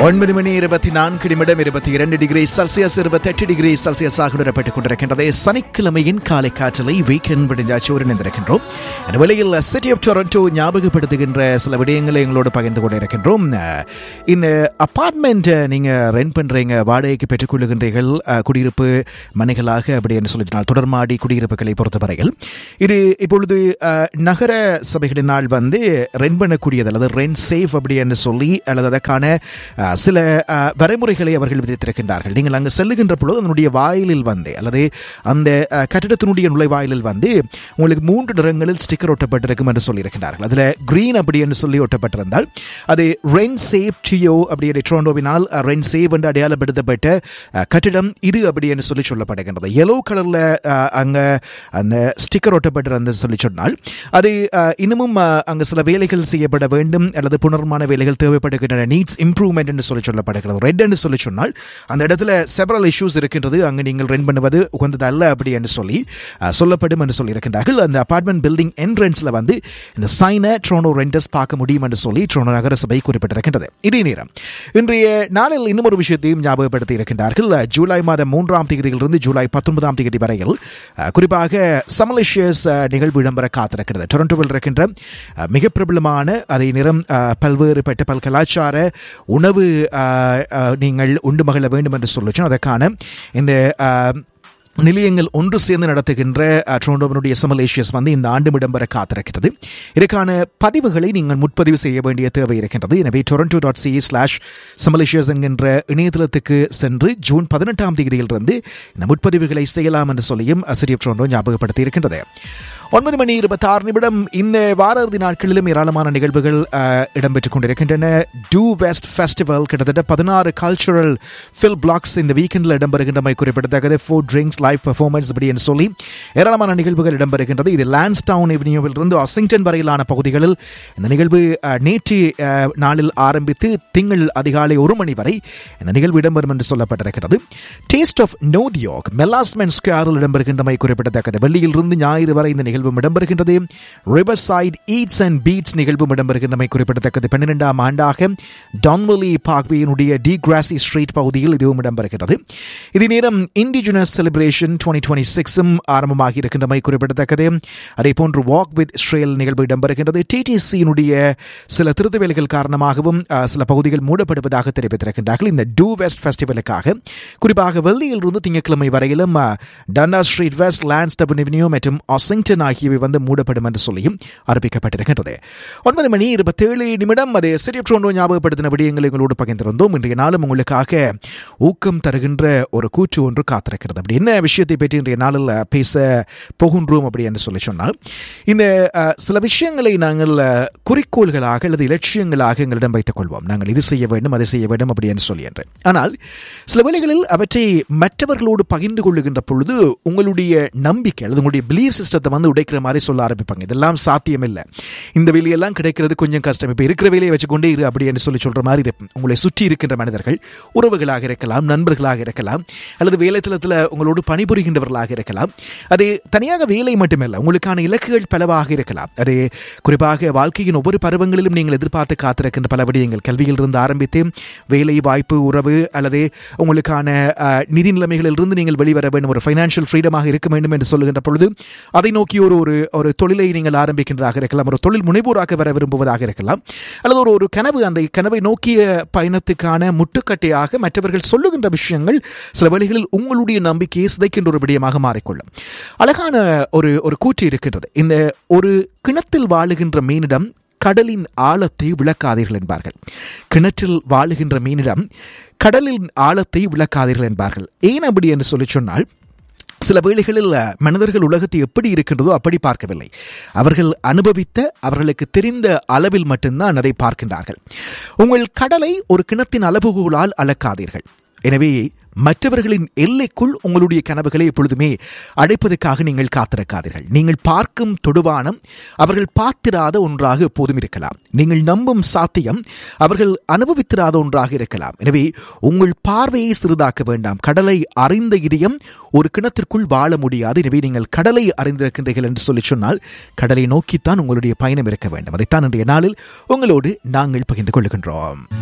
ஒன்பது மணி இருபத்தி நான்கு நிமிடம் இருபத்தி இரண்டு டிகிரி செல்சியஸ் இருபத்தெட்டு டிகிரி செல்சியஸ் ஆக உணரப்பட்டுக் கொண்டிருக்கின்றது சனிக்கிழமையின் காலை காற்றலை வீக்கெண்ட் விடிஞ்சாச்சு இணைந்திருக்கின்றோம் இந்த வேளையில் சிட்டி ஆஃப் டொரண்டோ ஞாபகப்படுத்துகின்ற சில விடயங்களை எங்களோடு பகிர்ந்து கொண்டிருக்கின்றோம் அஹ், இந்த அபார்ட்மெண்ட் நீங்க ரெண்ட் பண்றீங்க வாடகைக்கு பெற்றுக்கொள்ளுகின்றீர்கள் அஹ், குடியிருப்பு மனைகளாக அப்படி என்று சொல்லினால் தொடர்மாடி குடியிருப்புகளை பொறுத்தவரையில் இது இப்பொழுது அஹ், நகர சபைகளினால் வந்து ரெண்ட் பண்ணக்கூடியது அல்லது ரெண்ட் சேஃப் அப்படி என்று சொல்லி அல்லது அதற்கான அஹ், சில அஹ், வரைமுறைகளை அவர்கள் விதித்திருக்கின்றார்கள் நீங்கள் அங்கு செல்லுகின்ற பொழுது அதனுடைய வாயிலில் வந்து அல்லது அந்த அஹ், கட்டிடத்தினுடைய நுழைவாயிலில் வந்து உங்களுக்கு மூன்று நிறங்களில் ஸ்டிக்கர் ஒட்டப்பட்டிருக்கும் என்று சொல்லியிருக்கிறார்கள் அதில் கிரீன் அப்படி என்று சொல்லி ஒட்டப்பட்டிருந்தால் அது ரென் சேவ் டியோ அப்படி என்று டொரண்டோவினால் ரென் சேவ் என்று அடையாளப்படுத்தப்பட்ட அஹ், கட்டிடம் இது அப்படி என்று சொல்லி சொல்லப்படுகின்றது yellow கலர்ல அங்க அந்த ஸ்டிக்கர் ஒட்டப்பட்டிருந்தது சொல்லி சொன்னால் அது அஹ், இன்னமும் அஹ், அங்கு சில வேலைகள் செய்யப்பட வேண்டும் அல்லது புனர்மான வேலைகள் தேவைப்படுகின்றன நீட்ஸ் இம்ப்ரூவ்மெண்ட் என்று சொல்லி சொல்லப்படுகிறது ரெட் என்று சொல்லி சொன்னால் அந்த இடத்துல செவரல் இஷ்யூஸ் இருக்கின்றது அங்கு நீங்கள் ரெண்ட் பண்ணுவது உகந்தது அல்ல அப்படி என்று சொல்லி அஹ், சொல்லப்படும் என்று சொல்லி இருக்கின்றார்கள் அந்த அபார்ட்மெண்ட் பில்டிங் என்ட்ரன்ஸ்ல வந்து இந்த சைனை ட்ரோனோ ரெண்டர்ஸ் பார்க்க முடியும் என்று சொல்லி ட்ரோனோ நகரசபை குறிப்பிட்டிருக்கின்றது இதே நேரம் இன்றைய நாளில் இன்னும் ஒரு விஷயத்தையும் ஞாபகப்படுத்தி இருக்கின்றார்கள் அஹ், ஜூலை மாதம் மூன்றாம் தேதியிலிருந்து ஜூலை பத்தொன்பதாம் தேதி வரையில் அஹ், குறிப்பாக சமலிஷியஸ் நிகழ்வு இடம்பெற காத்திருக்கிறது டொரண்டோவில் இருக்கின்ற அஹ், மிக பிரபலமான அதே நேரம் அஹ், பல்வேறுபட்ட பல் கலாச்சார உணவு அஹ், அஹ், நீங்கள் உண்டு மகிழ வேண்டும் என்று சொல்லிச்சோம் அதற்கான இந்த அஹ், நிலையங்கள் ஒன்று சேர்ந்து நடத்துகின்ற அஹ், டொரண்டோவினுடைய சமலேஷியஸ் வந்து இந்த ஆண்டு இடம்பெற காத்திருக்கிறது இதற்கான பதிவுகளை நீங்கள் முன்பதிவு செய்ய வேண்டிய தேவை இருக்கின்றது எனவே டொரண்டோ டாட் சி ஸ்லாஷ் சமலேஷியஸ் என்கின்ற இணையதளத்துக்கு சென்று ஜூன் பதினெட்டாம் தேதியிலிருந்து இந்த முன்பதிவுகளை செய்யலாம் என்று சொல்லியும் சிட்டி ஆஃப் டொரண்டோ ஞாபகப்படுத்தி இருக்கின்றது ஒன்பது மணி இருபத்தி ஆறு நிமிடம் இந்த வார இறுதி நாட்களிலும் ஏராளமான நிகழ்வுகள் அஹ், இடம்பெற்றுக் கொண்டிருக்கின்றன டூ வெஸ்ட் ஃபெஸ்டிவல் கிட்டத்தட்ட பதினாறு கல்ச்சுரல் ஃபில் பிளாக்ஸ் இந்த வீக்கெண்டில் இடம்பெறுகின்றமை குறிப்பிடத்தக்கது ஃபுட் ட்ரிங்க்ஸ் லைவ் பெர்ஃபார்மன்ஸ் அப்படி என்று சொல்லி ஏராளமான நிகழ்வுகள் இடம்பெறுகின்றது இது லான்ஸ்டவுன் எவென்யூவில் இருந்து வாஷிங்டன் வரையிலான பகுதிகளில் இந்த நிகழ்வு அஹ், நேற்று அஹ், நாளில் ஆரம்பித்து திங்கள் அதிகாலை ஒரு மணி வரை இந்த நிகழ்வு இடம்பெறும் என்று சொல்லப்பட்டிருக்கிறது டேஸ்ட் ஆஃப் நோதியோக் மெலாஸ்மென் ஸ்கொயரில் இடம்பெறுகின்றமை குறிப்பிடத்தக்கது வெள்ளியிலிருந்து ஞாயிறு வரை இந்த நிகழ்வும் இடம்பெறுகின்றது riverside eats and beats நிகழ்வும் இடம்பெறுகின்றமை குறிப்பிடத்தக்கது பன்னிரெண்டாம் ஆண்டாக டான்வெலி பார்க்வேயினுடைய டி கிராசி ஸ்ட்ரீட் பகுதியில் இதுவும் இடம்பெறுகிறது இதே நேரம் இண்டிஜினஸ் செலிப்ரேஷன் டுவெண்ட்டி டுவெண்ட்டி சிக்ஸும் ஆரம்பமாகி இருக்கின்றமை குறிப்பிடத்தக்கது அதே போன்று வாக் வித் ஸ்ட்ரேல் நிகழ்வு இடம்பெறுகின்றது டிடிசியினுடைய சில திருத்த வேலைகள் காரணமாகவும் அஹ், சில பகுதிகள் மூடப்படுவதாக தெரிவித்திருக்கின்றார்கள் இந்த டூ வெஸ்ட் ஃபெஸ்டிவலுக்காக குறிப்பாக வெள்ளியிலிருந்து திங்கட்கிழமை வரையிலும் அஹ், Dundas street west Lansdowne avenue மற்றும் ஆசிங்டன் ஆகியவை வந்து மூடப்படும் என்று சொல்லியும் அறிவிக்கப்பட்டிருக்கின்றது ஒன்பது மணி இருபத்தேழு நிமிடம் அது சிட்டி ட்ரோண்டோ ஞாபகப்படுத்தின விடயங்களை உங்களோடு பகிர்ந்திருந்தோம் இன்றைய நாளும் உங்களுக்காக ஊக்கம் தருகின்ற ஒரு கூற்று ஒன்று காத்திருக்கிறது அப்படி என்ன விஷயத்தை பற்றி இன்றைய நாளில் பேச போகின்றோம் அப்படி என்று சொல்லி சொன்னால் இந்த அஹ், சில விஷயங்களை நாங்கள் அஹ், குறிக்கோள்களாக அல்லது இலட்சியங்களாக எங்களிடம் வைத்துக் கொள்வோம் நாங்கள் இது செய்ய வேண்டும் அதை செய்ய வேண்டும் அப்படி என்று சொல்லி என்று ஆனால் சில வேளைகளில் அவற்றை மற்றவர்களோடு பகிர்ந்து கொள்ளுகின்ற பொழுது உங்களுடைய நம்பிக்கை அல்லது உங்களுடைய பிலீவ் சிஸ்டத்தை வந்து உடைக்கிற மாதிரி சொல்ல ஆரம்பிப்பாங்க இதெல்லாம் சாத்தியம் இல்லை இந்த வேலையெல்லாம் கிடைக்கிறது கொஞ்சம் கஷ்டம் இப்போ இருக்கிற வேலையை வச்சுக்கொண்டே இரு அப்படி என்று சொல்லி சொல்ற மாதிரி இருக்கும் உங்களை சுற்றி இருக்கின்ற மனிதர்கள் உறவுகளாக இருக்கலாம் நண்பர்களாக இருக்கலாம் அல்லது வேலைத்தளத்தில் உங்களோடு பணிபுரிகின்றவர்களாக இருக்கலாம் அது தனியாக வேலை மட்டுமல்ல உங்களுக்கான இலக்குகள் பலவாக இருக்கலாம் அது குறிப்பாக வாழ்க்கையின் ஒவ்வொரு பருவங்களிலும் நீங்கள் எதிர்பார்த்து காத்திருக்கின்ற பல விடயங்கள் கல்வியில் இருந்து ஆரம்பித்து வேலை வாய்ப்பு உறவு அல்லது உங்களுக்கான அஹ், நிதி நிலைமைகளிலிருந்து நீங்கள் வெளிவர வேண்டும் ஒரு ஃபைனான்ஷியல் ஃப்ரீடமாக இருக்க வேண்டும் என்று சொல்லுகின்ற பொழுது அதை நோக்கி ஒரு ஒரு ஒரு தொழிலை நீங்கள் ஆரம்பிக்கின்றதாக இருக்கலாம் ஒரு தொழில் முனைவோராக வர விரும்புவதாக இருக்கலாம் அல்லது ஒரு ஒரு கனவு அந்த கனவை நோக்கிய பயணத்துக்கான முட்டுக்கட்டையாக மற்றவர்கள் சொல்லுகின்ற விஷயங்கள் சில வேளைகளில் உங்களுடைய நம்பிக்கையை சிதைக்கின்ற ஒரு விடயமாக மாறிக்கொள்ளும் அழகான ஒரு ஒரு கூற்று இருக்கின்றது இந்த ஒரு கிணத்தில் வாழுகின்ற மீனிடம் கடலின் ஆழத்தை விளக்காதீர்கள் என்பார்கள் கிணற்றில் வாழுகின்ற மீனிடம் கடலின் ஆழத்தை விளக்காதீர்கள் என்பார்கள் ஏன் அப்படி என்று சொல்லி சொன்னால் சில வேளைகளில் அஹ், மனிதர்கள் உலகத்தை எப்படி இருக்கின்றதோ அப்படி பார்க்கவில்லை அவர்கள் அனுபவித்த அவர்களுக்கு தெரிந்த அளவில் மட்டும்தான் அதை பார்க்கின்றார்கள் உங்கள் கடலை ஒரு கிணத்தின் அளவுகோலால் அளக்காதீர்கள் எனவே மற்றவர்களின் எல்லைக்குள் உங்களுடைய கனவுகளை எப்பொழுதுமே அடைப்பதற்காக நீங்கள் காத்திருக்காதீர்கள் நீங்கள் பார்க்கும் தொடுவானம் அவர்கள் பார்த்திராத ஒன்றாக எப்போதும் இருக்கலாம் நீங்கள் நம்பும் சாத்தியம் அவர்கள் அனுபவித்திராத ஒன்றாக இருக்கலாம் எனவே உங்கள் பார்வையை சிறிதாக்க வேண்டாம் கடலை அறிந்த இதயம் ஒரு கிணத்திற்குள் வாழ முடியாது எனவே நீங்கள் கடலை அறிந்திருக்கின்றீர்கள் என்று சொல்லி சொன்னால் கடலை நோக்கித்தான் உங்களுடைய பயணம் இருக்க வேண்டும் அதைத்தான் இன்றைய நாளில் உங்களோடு நாங்கள் பகிர்ந்து கொள்கின்றோம்